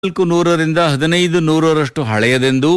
ನಾಲ್ಕು ನೂರರಿಂದ ಹದಿನೈದು ನೂರರಷ್ಟು ಹಳೆಯದೆಂದೂ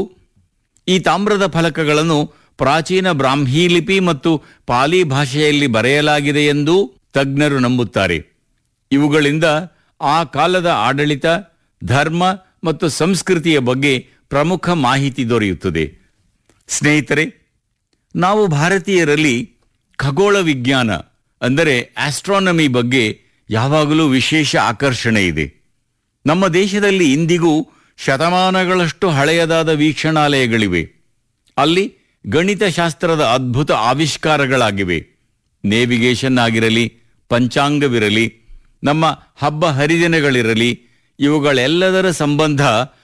ಈ ತಾಮ್ರದ ಫಲಕಗಳನ್ನು ಪ್ರಾಚೀನ ಬ್ರಾಹ್ಮೀ ಲಿಪಿ ಮತ್ತು ಪಾಲಿ ಭಾಷೆಯಲ್ಲಿ ಬರೆಯಲಾಗಿದೆ ಎಂದೂ ತಜ್ಞರು ನಂಬುತ್ತಾರೆ ಇವುಗಳಿಂದ ಆ ಕಾಲದ ಆಡಳಿತ ಧರ್ಮ ಮತ್ತು ಸಂಸ್ಕೃತಿಯ ಬಗ್ಗೆ ಪ್ರಮುಖ ಮಾಹಿತಿ ದೊರೆಯುತ್ತದೆ ಸ್ನೇಹಿತರೆ ನಾವು ಭಾರತೀಯರಲ್ಲಿ ಖಗೋಳ ವಿಜ್ಞಾನ ಅಂದರೆ ಆಸ್ಟ್ರಾನಮಿ ಬಗ್ಗೆ ಯಾವಾಗಲೂ ವಿಶೇಷ ಆಕರ್ಷಣೆ ಇದೆ ನಮ್ಮ ದೇಶದಲ್ಲಿ ಇಂದಿಗೂ ಶತಮಾನಗಳಷ್ಟು ಹಳೆಯದಾದ ವೀಕ್ಷಣಾಲಯಗಳಿವೆ ಅಲ್ಲಿ ಗಣಿತಶಾಸ್ತ್ರದ ಅದ್ಭುತ ಆವಿಷ್ಕಾರಗಳಾಗಿವೆ ನೇವಿಗೇಷನ್ ಆಗಿರಲಿ ಪಂಚಾಂಗವಿರಲಿ ನಮ್ಮ ಹಬ್ಬ ಹರಿದಿನಗಳಿರಲಿ ಇವುಗಳೆಲ್ಲದರ ಸಂಬಂಧ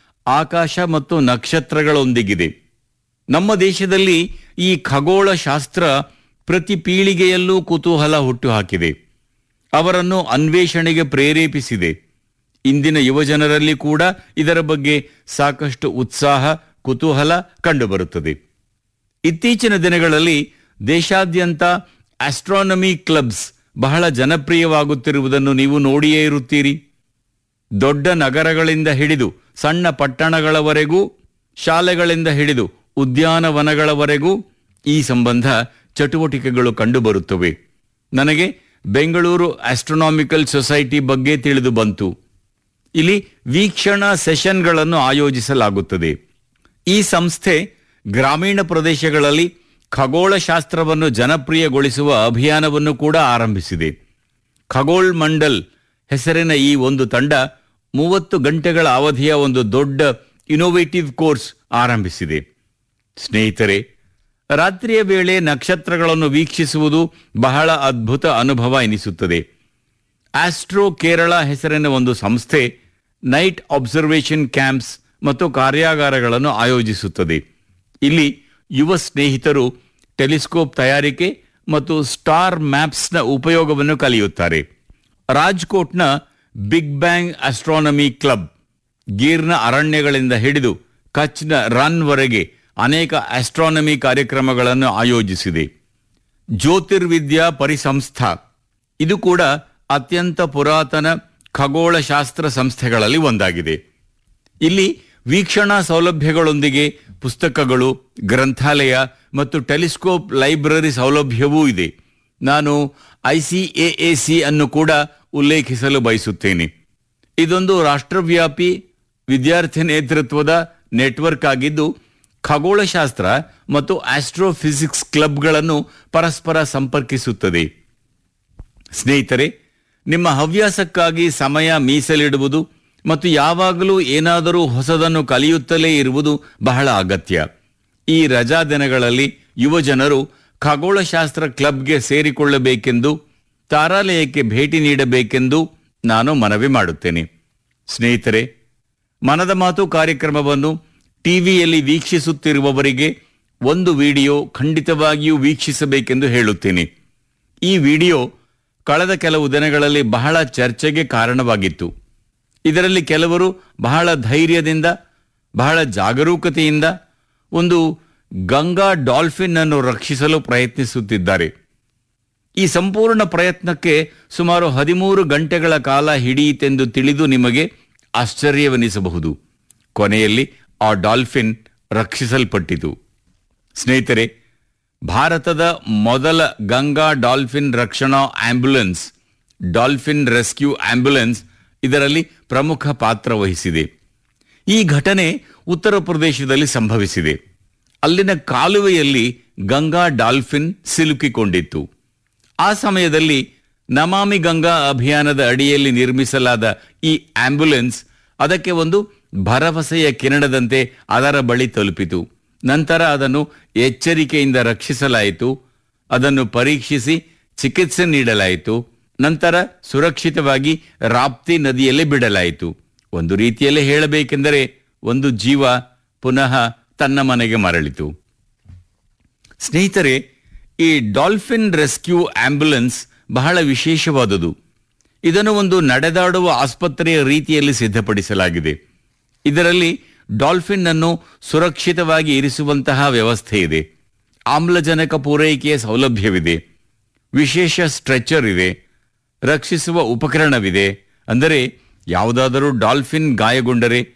ಆಕಾಶ ಮತ್ತು ನಕ್ಷತ್ರಗಳೊಂದಿಗಿದೆ ನಮ್ಮ ದೇಶದಲ್ಲಿ ಈ ಖಗೋಳ ಶಾಸ್ತ್ರ ಪ್ರತಿ ಪೀಳಿಗೆಯಲ್ಲೂ ಕುತೂಹಲ ಹುಟ್ಟುಹಾಕಿದೆ ಅವರನ್ನು ಅನ್ವೇಷಣೆಗೆ ಪ್ರೇರೇಪಿಸಿದೆ ಇಂದಿನ ಯುವಜನರಲ್ಲಿ ಕೂಡ ಇದರ ಬಗ್ಗೆ ಸಾಕಷ್ಟು ಉತ್ಸಾಹ ಕುತೂಹಲ ಕಂಡುಬರುತ್ತದೆ ಇತ್ತೀಚಿನ ದಿನಗಳಲ್ಲಿ ದೇಶಾದ್ಯಂತ ಆಸ್ಟ್ರಾನಮಿ ಕ್ಲಬ್ಸ್ ಬಹಳ ಜನಪ್ರಿಯವಾಗುತ್ತಿರುವುದನ್ನು ನೀವು ನೋಡಿಯೇ ಇರುತ್ತೀರಿ ದೊಡ್ಡ ನಗರಗಳಿಂದ ಹಿಡಿದು ಸಣ್ಣ ಪಟ್ಟಣಗಳವರೆಗೂ ಶಾಲೆಗಳಿಂದ ಹಿಡಿದು ಉದ್ಯಾನವನಗಳವರೆಗೂ ಈ ಸಂಬಂಧ ಚಟುವಟಿಕೆಗಳು ಕಂಡುಬರುತ್ತವೆ ನನಗೆ ಬೆಂಗಳೂರು ಆಸ್ಟ್ರೋನಾಮಿಕಲ್ ಸೊಸೈಟಿ ಬಗ್ಗೆ ತಿಳಿದು ಬಂತು ಇಲ್ಲಿ ವೀಕ್ಷಣಾ ಸೆಷನ್ಗಳನ್ನು ಆಯೋಜಿಸಲಾಗುತ್ತದೆ ಈ ಸಂಸ್ಥೆ ಗ್ರಾಮೀಣ ಪ್ರದೇಶಗಳಲ್ಲಿ ಖಗೋಳಶಾಸ್ತ್ರವನ್ನು ಜನಪ್ರಿಯಗೊಳಿಸುವ ಅಭಿಯಾನವನ್ನು ಕೂಡ ಆರಂಭಿಸಿದೆ ಖಗೋಳ್ ಮಂಡಲ್ ಹೆಸರಿನ ಈ ಒಂದು ತಂಡ ಮೂವತ್ತು ಗಂಟೆಗಳ ಅವಧಿಯ ಒಂದು ದೊಡ್ಡ ಇನೋವೇಟಿವ್ ಕೋರ್ಸ್ ಆರಂಭಿಸಿದೆ ಸ್ನೇಹಿತರೆ ರಾತ್ರಿಯ ವೇಳೆ ನಕ್ಷತ್ರಗಳನ್ನು ವೀಕ್ಷಿಸುವುದು ಬಹಳ ಅದ್ಭುತ ಅನುಭವ ಎನಿಸುತ್ತದೆ ಆಸ್ಟ್ರೋ ಕೇರಳ ಹೆಸರಿನ ಒಂದು ಸಂಸ್ಥೆ ನೈಟ್ ಅಬ್ಸರ್ವೇಷನ್ ಕ್ಯಾಂಪ್ಸ್ ಮತ್ತು ಕಾರ್ಯಾಗಾರಗಳನ್ನು ಆಯೋಜಿಸುತ್ತದೆ ಇಲ್ಲಿ ಯುವ ಸ್ನೇಹಿತರು ಟೆಲಿಸ್ಕೋಪ್ ತಯಾರಿಕೆ ಮತ್ತು ಸ್ಟಾರ್ ಮ್ಯಾಪ್ಸ್ನ ಉಪಯೋಗವನ್ನು ಕಲಿಯುತ್ತಾರೆ ರಾಜ್ಕೋಟ್ನ ಬಿಗ್ ಬ್ಯಾಂಗ್ ಆಸ್ಟ್ರಾನಮಿ ಕ್ಲಬ್ ಗೀರ್ನ ಅರಣ್ಯಗಳಿಂದ ಹಿಡಿದು ಕಚ್ನ ರನ್ವರೆಗೆ ಅನೇಕ ಆಸ್ಟ್ರಾನಮಿ ಕಾರ್ಯಕ್ರಮಗಳನ್ನು ಆಯೋಜಿಸಿದೆ ಜ್ಯೋತಿರ್ವಿದ್ಯಾ ಪರಿಸಂಸ್ಥಾ ಇದು ಕೂಡ ಅತ್ಯಂತ ಪುರಾತನ ಖಗೋಳಶಾಸ್ತ್ರ ಸಂಸ್ಥೆಗಳಲ್ಲಿ ಒಂದಾಗಿದೆ ಇಲ್ಲಿ ವೀಕ್ಷಣಾ ಸೌಲಭ್ಯಗಳೊಂದಿಗೆ ಪುಸ್ತಕಗಳು ಗ್ರಂಥಾಲಯ ಮತ್ತು ಟೆಲಿಸ್ಕೋಪ್ ಲೈಬ್ರರಿ ಸೌಲಭ್ಯವೂ ಇದೆ ನಾನು ಐಸಿಎಎಸಿ ಅನ್ನು ಕೂಡ ಉಲ್ಲೇಖಿಸಲು ಬಯಸುತ್ತೇನೆ ಇದೊಂದು ರಾಷ್ಟ್ರವ್ಯಾಪಿ ವಿದ್ಯಾರ್ಥಿ ನೇತೃತ್ವದ ನೆಟ್ವರ್ಕ್ ಆಗಿದ್ದು ಖಗೋಳಶಾಸ್ತ್ರ ಮತ್ತು ಆಸ್ಟ್ರೋಫಿಸಿಕ್ಸ್ ಕ್ಲಬ್ಗಳನ್ನು ಪರಸ್ಪರ ಸಂಪರ್ಕಿಸುತ್ತದೆ ಸ್ನೇಹಿತರೆ ನಿಮ್ಮ ಹವ್ಯಾಸಕ್ಕಾಗಿ ಸಮಯ ಮೀಸಲಿಡುವುದು ಮತ್ತು ಯಾವಾಗಲೂ ಏನಾದರೂ ಹೊಸದನ್ನು ಕಲಿಯುತ್ತಲೇ ಇರುವುದು ಬಹಳ ಅಗತ್ಯ ಈ ರಜಾ ದಿನಗಳಲ್ಲಿ ಯುವಜನರು ಖಗೋಳಶಾಸ್ತ್ರ ಕ್ಲಬ್ಗೆ ಸೇರಿಕೊಳ್ಳಬೇಕೆಂದು ತಾರಾಲಯಕ್ಕೆ ಭೇಟಿ ನೀಡಬೇಕೆಂದು ನಾನು ಮನವಿ ಮಾಡುತ್ತೇನೆ ಸ್ನೇಹಿತರೆ ಮನದ ಮಾತು ಕಾರ್ಯಕ್ರಮವನ್ನು ಟಿವಿಯಲ್ಲಿ ವೀಕ್ಷಿಸುತ್ತಿರುವವರಿಗೆ ಒಂದು ವಿಡಿಯೋ ಖಂಡಿತವಾಗಿಯೂ ವೀಕ್ಷಿಸಬೇಕೆಂದು ಹೇಳುತ್ತೇನೆ ಈ ವಿಡಿಯೋ ಕಳೆದ ಕೆಲವು ದಿನಗಳಲ್ಲಿ ಬಹಳ ಚರ್ಚೆಗೆ ಕಾರಣವಾಗಿತ್ತು ಇದರಲ್ಲಿ ಕೆಲವರು ಬಹಳ ಧೈರ್ಯದಿಂದ ಬಹಳ ಜಾಗರೂಕತೆಯಿಂದ ಒಂದು ಗಂಗಾ ಡಾಲ್ಫಿನ್ ಅನ್ನು ರಕ್ಷಿಸಲು ಪ್ರಯತ್ನಿಸುತ್ತಿದ್ದಾರೆ ಈ ಸಂಪೂರ್ಣ ಪ್ರಯತ್ನಕ್ಕೆ ಸುಮಾರು ಹದಿಮೂರು ಗಂಟೆಗಳ ಕಾಲ ಹಿಡಿಯಿತೆಂದು ತಿಳಿದು ನಿಮಗೆ ಆಶ್ಚರ್ಯವೆನಿಸಬಹುದು ಕೊನೆಯಲ್ಲಿ ಆ ಡಾಲ್ಫಿನ್ ರಕ್ಷಿಸಲ್ಪಟ್ಟಿತು ಸ್ನೇಹಿತರೆ ಭಾರತದ ಮೊದಲ ಗಂಗಾ ಡಾಲ್ಫಿನ್ ರಕ್ಷಣಾ ಆಂಬ್ಯುಲೆನ್ಸ್ ಡಾಲ್ಫಿನ್ ರೆಸ್ಕ್ಯೂ ಆಂಬ್ಯುಲೆನ್ಸ್ ಇದರಲ್ಲಿ ಪ್ರಮುಖ ಪಾತ್ರ ವಹಿಸಿದೆ ಈ ಘಟನೆ ಉತ್ತರ ಪ್ರದೇಶದಲ್ಲಿ ಸಂಭವಿಸಿದೆ ಅಲ್ಲಿನ ಕಾಲುವೆಯಲ್ಲಿ ಗಂಗಾ ಡಾಲ್ಫಿನ್ ಸಿಲುಕಿಕೊಂಡಿತ್ತು ಆ ಸಮಯದಲ್ಲಿ ನಮಾಮಿ ಗಂಗಾ ಅಭಿಯಾನದ ಅಡಿಯಲ್ಲಿ ನಿರ್ಮಿಸಲಾದ ಈ ಆಂಬ್ಯುಲೆನ್ಸ್ ಅದಕ್ಕೆ ಒಂದು ಭರವಸೆಯ ಕಿರಣದಂತೆ ಅದರ ಬಳಿ ತಲುಪಿತು ನಂತರ ಅದನ್ನು ಎಚ್ಚರಿಕೆಯಿಂದ ರಕ್ಷಿಸಲಾಯಿತು ಅದನ್ನು ಪರೀಕ್ಷಿಸಿ ಚಿಕಿತ್ಸೆ ನೀಡಲಾಯಿತು ನಂತರ ಸುರಕ್ಷಿತವಾಗಿ ರಾಪ್ತಿ ನದಿಯಲ್ಲಿ ಬಿಡಲಾಯಿತು ಒಂದು ರೀತಿಯಲ್ಲಿ ಹೇಳಬೇಕೆಂದರೆ ಒಂದು ಜೀವ ಪುನಃ ತನ್ನ ಮನೆಗೆ ಮರಳಿತು ಸ್ನೇಹಿತರೆ ಈ ಡಾಲ್ಫಿನ್ ರೆಸ್ಕ್ಯೂ ಆಂಬ್ಯುಲೆನ್ಸ್ ಬಹಳ ವಿಶೇಷವಾದುದು ಇದನ್ನು ಒಂದು ನಡೆದಾಡುವ ಆಸ್ಪತ್ರೆಯ ರೀತಿಯಲ್ಲಿ ಸಿದ್ಧಪಡಿಸಲಾಗಿದೆ ಇದರಲ್ಲಿ ಡಾಲ್ಫಿನ್ ಅನ್ನು ಸುರಕ್ಷಿತವಾಗಿ ಇರಿಸುವಂತಹ ವ್ಯವಸ್ಥೆ ಇದೆ ಆಮ್ಲಜನಕ ಪೂರೈಕೆಯ ಸೌಲಭ್ಯವಿದೆ ವಿಶೇಷ ಸ್ಟ್ರೆಚರ್ ಇದೆ ರಕ್ಷಿಸುವ ಉಪಕರಣವಿದೆ ಅಂದರೆ ಯಾವುದಾದರೂ ಡಾಲ್ಫಿನ್ ಗಾಯಗೊಂಡರೆ